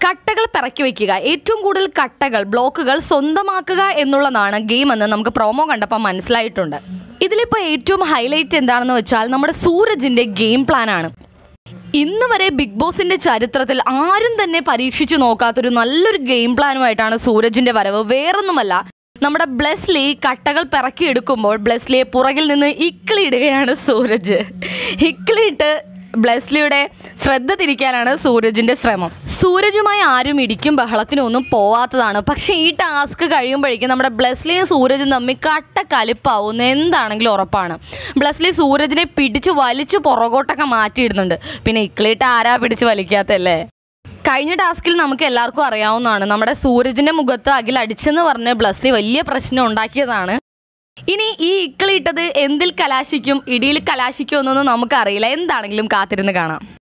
കട്ടകൾ പിറക്കി വയ്ക്കുക ഏറ്റവും കൂടുതൽ കട്ടകൾ ബ്ലോക്കുകൾ സ്വന്തമാക്കുക എന്നുള്ളതാണ് ഗെയിം എന്ന് നമുക്ക് പ്രോമോ കണ്ടപ്പോൾ മനസ്സിലായിട്ടുണ്ട് ഇതിലിപ്പോൾ ഏറ്റവും ഹൈലൈറ്റ് എന്താണെന്ന് വെച്ചാൽ നമ്മുടെ സൂരജിൻ്റെ ഗെയിം പ്ലാനാണ് ഇന്ന് വരെ ബിഗ് ബോസിന്റെ ചരിത്രത്തിൽ ആരും തന്നെ പരീക്ഷിച്ചു നോക്കാത്തൊരു നല്ലൊരു ഗെയിം പ്ലാനുമായിട്ടാണ് സൂരജിന്റെ വരവ് വേറൊന്നുമല്ല നമ്മുടെ ബ്ലെസ്ലി കട്ടകൾ പിറക്കിയെടുക്കുമ്പോൾ ബ്ലെസ്ലിയെ പുറകിൽ നിന്ന് ഇക്കിളിയിടുകയാണ് സൂരജ് ഇക്കിളിയിട്ട് ബ്ലെസ്ലിയുടെ ശ്രദ്ധ തിരിക്കാനാണ് സൂരജിന്റെ ശ്രമം സൂരജുമായി ആരും ഇടിക്കും ബഹളത്തിനും ഒന്നും പോവാത്തതാണ് പക്ഷേ ഈ ടാസ്ക് കഴിയുമ്പോഴേക്കും നമ്മുടെ ബ്ലെസ്ലിയും സൂരജും തമ്മിൽ കട്ട കലിപ്പാവുന്ന എന്താണെങ്കിലും ഉറപ്പാണ് ബ്ലെസ്ലി സൂരജിനെ പിടിച്ച് വലിച്ചു പുറകോട്ടൊക്കെ മാറ്റിയിടുന്നുണ്ട് പിന്നെ ഇക്ലിട്ട് ആരാ പിടിച്ച് വലിക്കാത്തല്ലേ കഴിഞ്ഞ ടാസ്കിൽ നമുക്ക് എല്ലാവർക്കും അറിയാവുന്നതാണ് നമ്മുടെ സൂരജിന്റെ മുഖത്ത് അഖിൽ അടിച്ചെന്ന് പറഞ്ഞ് ബ്ലസ്ലി വലിയ പ്രശ്നം ഉണ്ടാക്കിയതാണ് ഇനി ഈ ഇക്കിളിട്ടത് എന്തിൽ കലാശിക്കും ഇടിയിൽ കലാശിക്കും എന്നൊന്നും നമുക്കറിയില്ല എന്താണെങ്കിലും കാത്തിരുന്ന് കാണാം